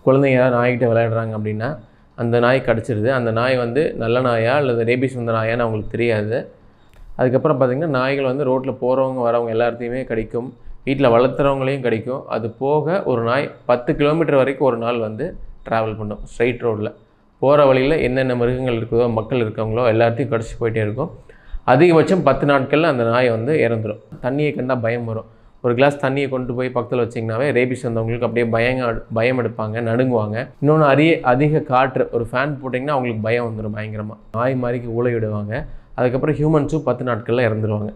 குழந்தைங்க யாராவது நாய்கிட்ட விளையாடுறாங்க அப்படின்னா அந்த நாய் கடிச்சிருது அந்த நாய் வந்து நல்ல நாயா அல்லது ரேபிஸ் வந்த நாயான்னு அவங்களுக்கு தெரியாது அதுக்கப்புறம் பார்த்திங்கன்னா நாய்கள் வந்து ரோட்டில் போகிறவங்க வரவங்க எல்லாத்தையுமே கடிக்கும் வீட்டில் வளர்த்துறவங்களையும் கடிக்கும் அது போக ஒரு நாய் பத்து கிலோமீட்டர் வரைக்கும் ஒரு நாள் வந்து ட்ராவல் பண்ணும் ஸ்ட்ரைட் ரோட்டில் போகிற வழியில் என்னென்ன மிருகங்கள் இருக்குதோ மக்கள் இருக்காங்களோ எல்லாத்தையும் கடிச்சு போயிட்டே இருக்கும் அதிகபட்சம் பத்து நாட்களில் அந்த நாய் வந்து இறந்துடும் தண்ணியை கண்டால் பயம் வரும் ஒரு கிளாஸ் தண்ணியை கொண்டு போய் பக்கத்தில் வச்சிங்கனாவே ரேபிஸ் வந்தவங்களுக்கு அப்படியே பயங்க பயம் எடுப்பாங்க நடுங்குவாங்க இன்னொன்று அரிய அதிக காற்று ஒரு ஃபேன் போட்டிங்கன்னா அவங்களுக்கு பயம் வந்துடும் பயங்கரமாக நாய் மாதிரிக்கு ஊழ விடுவாங்க அதுக்கப்புறம் ஹியூமன்ஸும் பத்து நாட்களில் இறந்துருவாங்க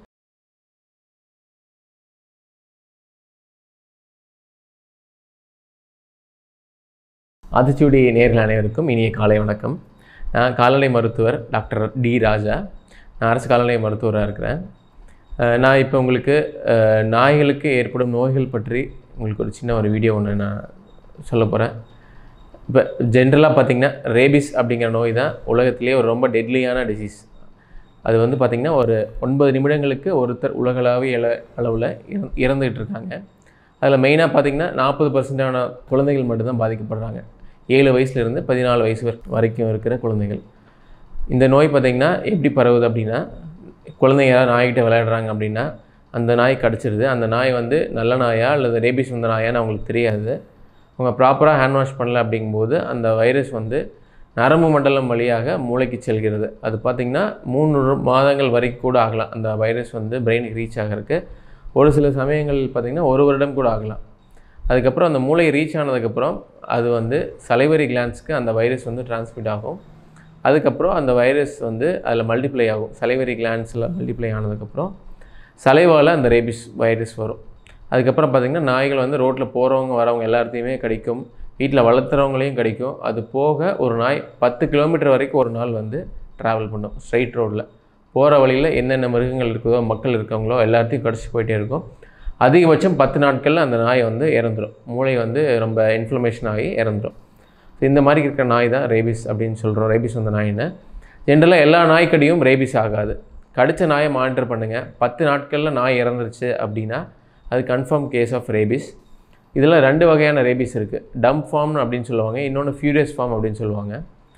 அதிர்ச்சியுடைய நேர்கள் அனைவருக்கும் இனிய காலை வணக்கம் நான் கால்நடை மருத்துவர் டாக்டர் டி ராஜா நான் அரசு கால்நடை மருத்துவராக இருக்கிறேன் அஹ் நான் இப்போ உங்களுக்கு அஹ், நாய்களுக்கு ஏற்படும் நோய்கள் பற்றி உங்களுக்கு ஒரு சின்ன ஒரு வீடியோ ஒன்று நான் சொல்ல போகிறேன் இப்போ ஜென்ரலாக பார்த்தீங்கன்னா ரேபிஸ் அப்படிங்கிற நோய் தான் உலகத்திலேயே ஒரு ரொம்ப டெட்லியான டிசீஸ் அது வந்து பார்த்திங்கன்னா ஒரு ஒன்பது நிமிடங்களுக்கு ஒருத்தர் உலகளாவிய அள அளவில் இறந் இறந்துகிட்டு இருக்காங்க அதில் மெயினாக பார்த்திங்கன்னா நாற்பது பர்சன்டான குழந்தைகள் மட்டும்தான் பாதிக்கப்படுறாங்க ஏழு வயசுலேருந்து பதினாலு வயசு வரை- வரைக்கும் இருக்கிற குழந்தைகள் இந்த நோய் பார்த்திங்கன்னா எப்படி பரவுது அப்படின்னா குழந்தைங்க யாராவது நாய்கிட்ட விளையாடுறாங்க அப்படின்னா அந்த நாய் கடிச்சிருது அந்த நாய் வந்து நல்ல நாயா அல்லது ரேபிஸ் வந்த நாயான்னு அவங்களுக்கு தெரியாது அவங்க ப்ராப்பராக ஹேண்ட் வாஷ் பண்ணல அப்படிங்கும்போது அந்த வைரஸ் வந்து நரம்பு மண்டலம் வழியாக மூளைக்கு செல்கிறது அது பார்த்திங்கன்னா மூணு மாதங்கள் வரைக்கும் கூட ஆகலாம் அந்த வைரஸ் வந்து பிரெயினுக்கு ரீச் ஆகிறதுக்கு ஒரு சில சமயங்கள் பார்த்திங்கன்னா ஒரு வருடம் கூட ஆகலாம் அதுக்கப்புறம் அந்த மூளை ரீச் ஆனதுக்கப்புறம் அது வந்து சலைவரி கிளான்ஸ்க்கு அந்த வைரஸ் வந்து டிரான்ஸ்மிட் ஆகும் அதுக்கப்புறம் அந்த வைரஸ் வந்து அதில் மல்டிப்ளை ஆகும் சலைவரி கிளான்ஸில் மல்டிப்ளை ஆனதுக்கப்புறம் சலைவால் அந்த ரேபிஸ் வைரஸ் வரும் அதுக்கப்புறம் பார்த்திங்கன்னா நாய்கள் வந்து ரோட்டில் போகிறவங்க வரவங்க எல்லாத்தையுமே கடிக்கும் வீட்டில் வளர்த்துறவங்களையும் கடிக்கும் அது போக ஒரு நாய் பத்து கிலோமீட்டர் வரைக்கும் ஒரு நாள் வந்து ட்ராவல் பண்ணும் ஸ்ட்ரைட் ரோட்டில் போகிற வழியில் என்னென்ன மிருகங்கள் இருக்குதோ மக்கள் இருக்காங்களோ எல்லாத்தையும் கடிச்சு போயிட்டே இருக்கும் அதிகபட்சம் பத்து நாட்களில் அந்த நாய் வந்து இறந்துடும் மூளை வந்து ரொம்ப இன்ஃப்ளமேஷன் ஆகி இறந்துடும் இந்த மாதிரி இருக்கிற நாய் தான் ரேபிஸ் அப்படின்னு சொல்கிறோம் ரேபிஸ் வந்த நாயின்னு ஜென்ரலாக எல்லா நாய்க்கடியும் ரேபிஸ் ஆகாது கடித்த நாயை மானிட்டர் பண்ணுங்கள் பத்து நாட்களில் நாய் இறந்துருச்சு அப்படின்னா அது கன்ஃபார்ம் கேஸ் ஆஃப் ரேபிஸ் இதில் ரெண்டு வகையான ரேபிஸ் இருக்குது டம் ஃபார்ம் அப்படின்னு சொல்லுவாங்க இன்னொன்று ஃபியூரியஸ் ஃபார்ம் அப்படின்னு சொல்லுவாங்க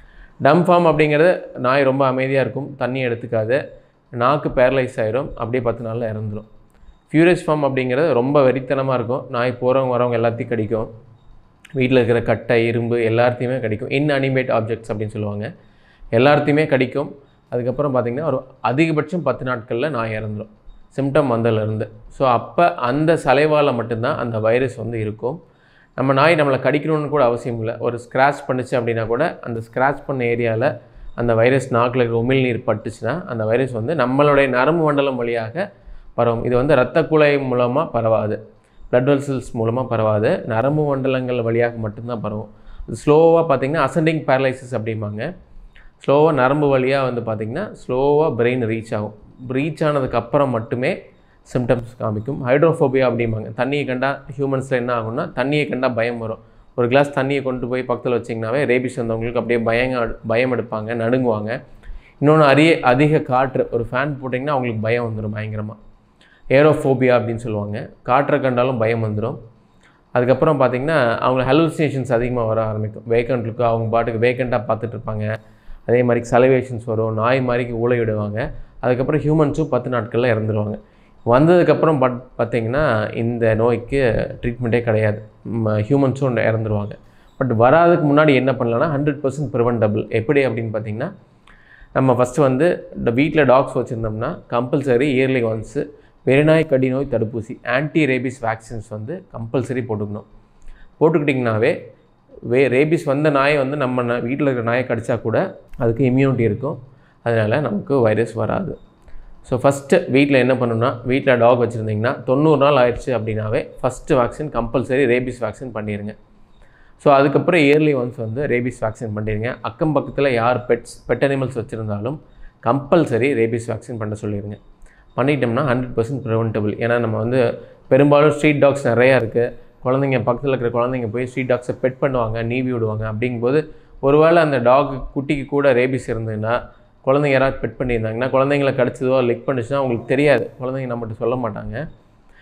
டம் ஃபார்ம் அப்படிங்கிறது நாய் ரொம்ப அமைதியாக இருக்கும் தண்ணி எடுத்துக்காது நாக்கு பேரலைஸ் ஆயிரும் அப்படியே பத்து நாளில் இறந்துடும் ஃபியூரியஸ் ஃபார்ம் அப்படிங்கிறது ரொம்ப வெறித்தனமாக இருக்கும் நாய் போகிறவங்க வரவங்க எல்லாத்தையும் கடிக்கும் வீட்டில் இருக்கிற கட்டை இரும்பு எல்லாத்தையுமே கடிக்கும் இன்அனிமேட் ஆப்ஜெக்ட்ஸ் அப்படின்னு சொல்லுவாங்க எல்லாத்தையுமே கடிக்கும் அதுக்கப்புறம் பார்த்திங்கன்னா ஒரு அதிகபட்சம் பத்து நாட்களில் நாய் இறந்துடும் சிம்டம் வந்ததுலேருந்து ஸோ அப்போ அந்த சலைவால் மட்டும்தான் அந்த வைரஸ் வந்து இருக்கும் நம்ம நாய் நம்மளை கடிக்கணும்னு கூட அவசியம் இல்லை ஒரு ஸ்க்ராட்ச் பண்ணுச்சு அப்படின்னா கூட அந்த ஸ்க்ராட்ச் பண்ண ஏரியாவில் அந்த வைரஸ் நாக்கில் இருக்கிற உமிழ்நீர் பட்டுச்சுன்னா அந்த வைரஸ் வந்து நம்மளுடைய நரம்பு மண்டலம் வழியாக பரவும் இது வந்து இரத்த குழாய் மூலமாக பரவாது blood vessels மூலமாக பரவாது நரம்பு மண்டலங்கள் வழியாக மட்டும்தான் பரவும் ஸ்லோவாக பார்த்தீங்கன்னா அசெண்டிங் பேரலைசிஸ் அப்படிம்பாங்க ஸ்லோவாக நரம்பு வழியாக வந்து பார்த்திங்கன்னா ஸ்லோவாக பிரெயின் ரீச் ஆகும் ரீச் ஆனதுக்கப்புறம் மட்டுமே சிம்டம்ஸ் காமிக்கும் ஹைட்ரோஃபோபியா அப்படிம்பாங்க தண்ணியை கண்டா ஹியூமன்ஸில் என்ன ஆகும்னா தண்ணியை கண்டா பயம் வரும் ஒரு கிளாஸ் தண்ணியை கொண்டு போய் பக்கத்தில் வச்சிங்கனாவே ரேபிஸ் வந்தவங்களுக்கு அப்படியே பயங்க பயம் எடுப்பாங்க நடுங்குவாங்க இன்னொன்று அரிய அதிக காற்று ஒரு ஃபேன் போட்டிங்கன்னா அவங்களுக்கு பயம் வந்துடும் பயங்கரமாக ஏரோஃபோபியா அப்படின்னு சொல்லுவாங்க காற்றை கண்டாலும் பயம் வந்துடும் அதுக்கப்புறம் பார்த்திங்கன்னா அவங்க ஹலூசினேஷன்ஸ் அதிகமாக வர ஆரம்பிக்கும் வேக்கண்ட் லுக்கு அவங்க பாட்டுக்கு வேக்கண்ட்டாக பார்த்துட்டு இருப்பாங்க அதே மாதிரி சலவேஷன்ஸ் வரும் நாய் மாதிரிக்கு ஊழ விடுவாங்க அதுக்கப்புறம் ஹியூமன்ஸும் பத்து நாட்களில் இறந்துருவாங்க வந்ததுக்கப்புறம் பட் பார்த்திங்கன்னா இந்த நோய்க்கு ட்ரீட்மெண்ட்டே கிடையாது ஹியூமன்ஸும் இறந்துருவாங்க பட் வராதுக்கு முன்னாடி என்ன பண்ணலாம்னா ஹண்ட்ரட் பர்சன்ட் ப்ரிவெண்டபிள் எப்படி அப்படின்னு பார்த்தீங்கன்னா நம்ம ஃபஸ்ட்டு வந்து இந்த வீட்டில் டாக்ஸ் வச்சுருந்தோம்னா கம்பல்சரி இயர்லி ஒன்ஸு வெறிநாய் கடி நோய் தடுப்பூசி ஆன்டி ரேபிஸ் வேக்சின்ஸ் வந்து கம்பல்சரி போட்டுக்கணும் போட்டுக்கிட்டிங்கனாவே வே ரேபிஸ் வந்த நாயை வந்து நம்ம ந- வீட்டில் இருக்கிற நாயை கடிச்சா கூட அதுக்கு இம்யூனிட்டி இருக்கும் அதனால் நமக்கு வைரஸ் வராது ஸோ ஃபஸ்ட்டு வீட்டில் என்ன பண்ணணும்னா வீட்டில் டாக் வச்சுருந்தீங்கன்னா தொண்ணூறு நாள் ஆயிடுச்சு அப்படின்னாவே first vaccine compulsory rabies vaccine பண்ணிடுங்க ஸோ அதுக்கப்புறம் இயர்லி ஒன்ஸ் வந்து ரேபிஸ் வேக்சின் பண்ணிடுங்க அக்கம் பக்கத்தில் யார் பெட்ஸ் பெட் அனிமல்ஸ் வச்சுருந்தாலும் கம்பல்சரி ரேபிஸ் வேக்சின் பண்ண சொல்லிடுங்க பண்ணிட்டோம்னா ஹண்ட்ரட் பர்சன்ட் ப்ரிவென்டபிள் ஏன்னா நம்ம வந்து பெரும்பாலும் ஸ்ட்ரீட் டாக்ஸ் நிறையா இருக்குது குழந்தைங்க பக்கத்தில் இருக்கிற குழந்தைங்க போய் ஸ்ட்ரீட் டாக்ஸை பெட் பண்ணுவாங்க நீவி விடுவாங்க அப்படிங்கும்போது ஒருவேளை அந்த டாக் குட்டிக்கு கூட ரேபிஸ் இருந்ததுன்னா குழந்தைங்க யாராவது பெட் பண்ணியிருந்தாங்கன்னா குழந்தைங்கள கடிச்சதோ லிக் பண்ணுச்சுன்னா அவங்களுக்கு தெரியாது குழந்தைங்க நம்மகிட்ட சொல்ல மாட்டாங்க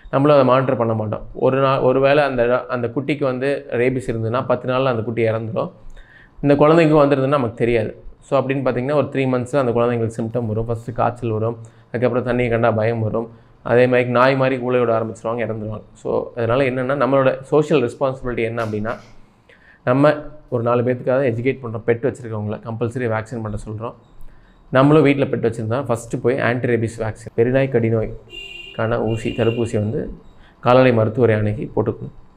நம்மளும் அதை மானிட்டர் பண்ண மாட்டோம் ஒரு நாள் ஒரு வேளை அந்த அந்த குட்டிக்கு வந்து ரேபிஸ் இருந்ததுன்னா பத்து நாளில் அந்த குட்டி இறந்துடும் இந்த குழந்தைக்கு வந்துருதுன்னா நமக்கு தெரியாது ஸோ அப்படின்னு பார்த்தீங்கன்னா ஒரு த்ரீ மந்த்ஸில் அந்த குழந்தைங்களுக்கு சிம்டம் வரும் ஃபஸ்ட்டு காய்ச்சல் வரும் அதுக்கப்புறம் தண்ணியை கண்டா பயம் வரும் அதே மாதிரி நாய் மாதிரி கூலை விட ஆரம்பிச்சிருவாங்க இறந்துருவாங்க ஸோ அதனால் என்னென்னா நம்மளோட சோஷியல் ரெஸ்பான்சிபிலிட்டி என்ன அப்படின்னா நம்ம ஒரு நாலு பேர்த்துக்காக எஜுகேட் பண்ணுறோம் பெட் வச்சுருக்கவங்கள கம்பல்சரி வேக்சின் பண்ண சொல்கிறோம் நம்மளும் வீட்டில் பெட் வச்சுருந்தா ஃபஸ்ட்டு போய் ஆன்டி ரேபிஸ் வேக்சின் பெருநாய் கடிநோய்க்கான ஊசி தடுப்பூசி வந்து கால்நடை மருத்துவரை அணுகி போட்டுக்கணும்